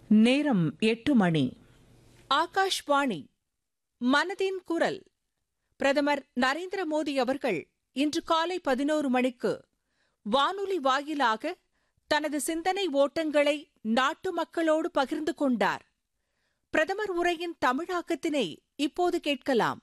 நேரம் எட்டு மணி ஆகாஷ்வாணி மனதின் குரல் பிரதமர் நரேந்திர மோடி அவர்கள் இன்று காலை பதினோரு மணிக்கு வானொலி வாயிலாக தனது சிந்தனை ஓட்டங்களை நாட்டு மக்களோடு பகிர்ந்து கொண்டார் பிரதமர் உரையின் தமிழாக்கத்தினை இப்போது கேட்கலாம்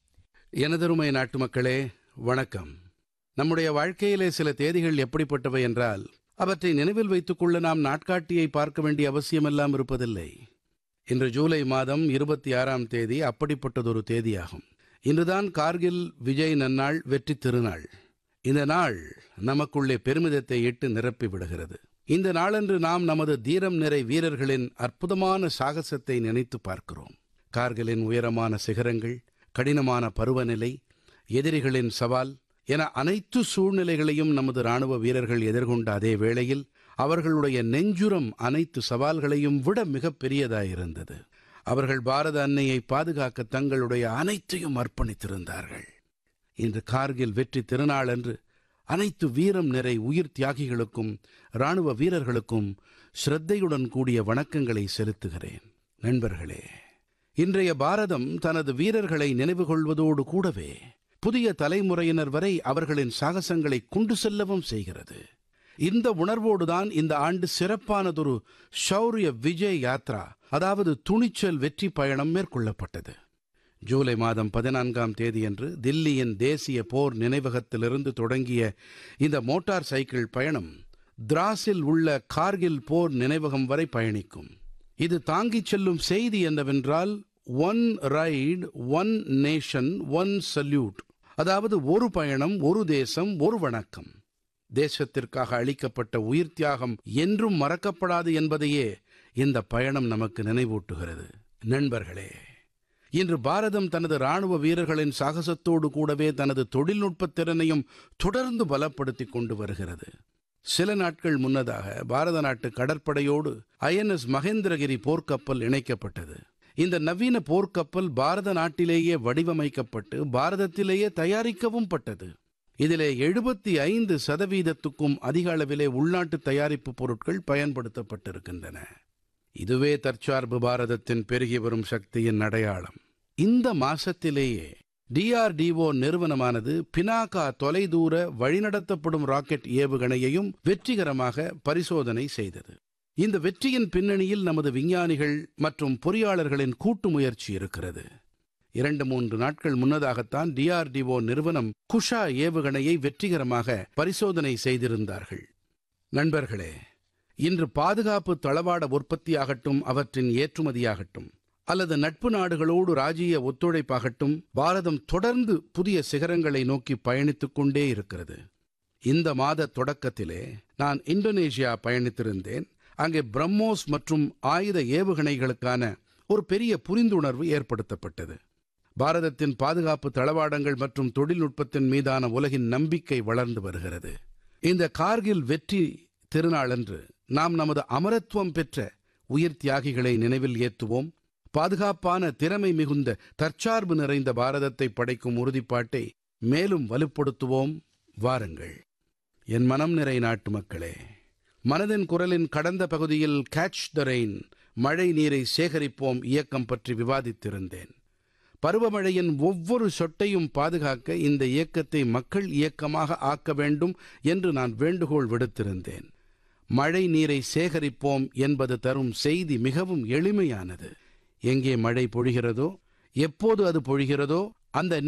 எனதருமை நாட்டு மக்களே வணக்கம் நம்முடைய வாழ்க்கையிலே சில தேதிகள் எப்படிப்பட்டவை என்றால் அவற்றை நினைவில் வைத்துக் கொள்ள நாம் நாட்காட்டியை பார்க்க வேண்டிய அவசியமெல்லாம் இருப்பதில்லை இன்று ஜூலை மாதம் இருபத்தி ஆறாம் தேதி அப்படிப்பட்டதொரு தேதியாகும் இன்றுதான் கார்கில் விஜய் நன்னாள் வெற்றி திருநாள் இந்த நாள் நமக்குள்ளே பெருமிதத்தை இட்டு நிரப்பி விடுகிறது இந்த நாளன்று நாம் நமது தீரம் நிறை வீரர்களின் அற்புதமான சாகசத்தை நினைத்து பார்க்கிறோம் கார்கிலின் உயரமான சிகரங்கள் கடினமான பருவநிலை எதிரிகளின் சவால் என அனைத்து சூழ்நிலைகளையும் நமது ராணுவ வீரர்கள் எதிர்கொண்ட அதே வேளையில் அவர்களுடைய நெஞ்சுரம் அனைத்து சவால்களையும் விட மிகப் பெரியதாயிருந்தது அவர்கள் பாரத அன்னையை பாதுகாக்க தங்களுடைய அனைத்தையும் அர்ப்பணித்திருந்தார்கள் இன்று கார்கில் வெற்றி திருநாளன்று அனைத்து வீரம் நிறை உயிர் தியாகிகளுக்கும் ராணுவ வீரர்களுக்கும் ஸ்ரத்தையுடன் கூடிய வணக்கங்களை செலுத்துகிறேன் நண்பர்களே இன்றைய பாரதம் தனது வீரர்களை நினைவு கொள்வதோடு கூடவே புதிய தலைமுறையினர் வரை அவர்களின் சாகசங்களை கொண்டு செல்லவும் செய்கிறது இந்த உணர்வோடுதான் இந்த ஆண்டு சிறப்பானதொரு ஷௌரிய விஜய் யாத்ரா அதாவது துணிச்சல் வெற்றி பயணம் மேற்கொள்ளப்பட்டது ஜூலை மாதம் பதினான்காம் தேதியன்று தில்லியின் தேசிய போர் நினைவகத்திலிருந்து தொடங்கிய இந்த மோட்டார் சைக்கிள் பயணம் திராஸில் உள்ள கார்கில் போர் நினைவகம் வரை பயணிக்கும் இது தாங்கிச் செல்லும் செய்தி என்னவென்றால் one ride one nation one salute அதாவது ஒரு பயணம் ஒரு தேசம் ஒரு வணக்கம் தேசத்திற்காக அளிக்கப்பட்ட உயிர் தியாகம் என்றும் மறக்கப்படாது என்பதையே இந்த பயணம் நமக்கு நினைவூட்டுகிறது நண்பர்களே இன்று பாரதம் தனது ராணுவ வீரர்களின் சாகசத்தோடு கூடவே தனது தொழில்நுட்பத் திறனையும் தொடர்ந்து பலப்படுத்திக் கொண்டு வருகிறது சில நாட்கள் முன்னதாக பாரத நாட்டு கடற்படையோடு ஐஎன்எஸ் மகேந்திரகிரி போர்க்கப்பல் இணைக்கப்பட்டது இந்த நவீன போர்க்கப்பல் பாரத நாட்டிலேயே வடிவமைக்கப்பட்டு பாரதத்திலேயே தயாரிக்கவும் பட்டது இதிலே எழுபத்தி ஐந்து சதவீதத்துக்கும் அதிக அளவிலே உள்நாட்டு தயாரிப்பு பொருட்கள் பயன்படுத்தப்பட்டிருக்கின்றன இதுவே தற்சார்பு பாரதத்தின் பெருகி வரும் சக்தியின் அடையாளம் இந்த மாசத்திலேயே டிஆர்டிஓ நிறுவனமானது பினாகா தொலைதூர வழிநடத்தப்படும் ராக்கெட் ஏவுகணையையும் வெற்றிகரமாக பரிசோதனை செய்தது இந்த வெற்றியின் பின்னணியில் நமது விஞ்ஞானிகள் மற்றும் பொறியாளர்களின் கூட்டு முயற்சி இருக்கிறது இரண்டு மூன்று நாட்கள் முன்னதாகத்தான் டிஆர்டிஓ நிறுவனம் குஷா ஏவுகணையை வெற்றிகரமாக பரிசோதனை செய்திருந்தார்கள் நண்பர்களே இன்று பாதுகாப்பு தளவாட உற்பத்தியாகட்டும் அவற்றின் ஏற்றுமதியாகட்டும் அல்லது நட்பு நாடுகளோடு ராஜீய ஒத்துழைப்பாகட்டும் பாரதம் தொடர்ந்து புதிய சிகரங்களை நோக்கி பயணித்துக் கொண்டே இருக்கிறது இந்த மாத தொடக்கத்திலே நான் இந்தோனேஷியா பயணித்திருந்தேன் அங்கே பிரம்மோஸ் மற்றும் ஆயுத ஏவுகணைகளுக்கான ஒரு பெரிய புரிந்துணர்வு ஏற்படுத்தப்பட்டது பாரதத்தின் பாதுகாப்பு தளவாடங்கள் மற்றும் தொழில்நுட்பத்தின் மீதான உலகின் நம்பிக்கை வளர்ந்து வருகிறது இந்த கார்கில் வெற்றி திருநாளன்று நாம் நமது அமரத்துவம் பெற்ற உயிர் தியாகிகளை நினைவில் ஏற்றுவோம் பாதுகாப்பான திறமை மிகுந்த தற்சார்பு நிறைந்த பாரதத்தை படைக்கும் உறுதிப்பாட்டை மேலும் வலுப்படுத்துவோம் வாருங்கள் என் மனம் நிறை நாட்டு மக்களே மனதின் குரலின் கடந்த பகுதியில் கேட்ச் த ரெயின் மழை நீரை சேகரிப்போம் இயக்கம் பற்றி விவாதித்திருந்தேன் பருவமழையின் ஒவ்வொரு சொட்டையும் பாதுகாக்க இந்த இயக்கத்தை மக்கள் இயக்கமாக ஆக்க வேண்டும் என்று நான் வேண்டுகோள் விடுத்திருந்தேன் மழை நீரை சேகரிப்போம் என்பது தரும் செய்தி மிகவும் எளிமையானது எங்கே மழை பொழிகிறதோ எப்போது அது பொழிகிறதோ அந்த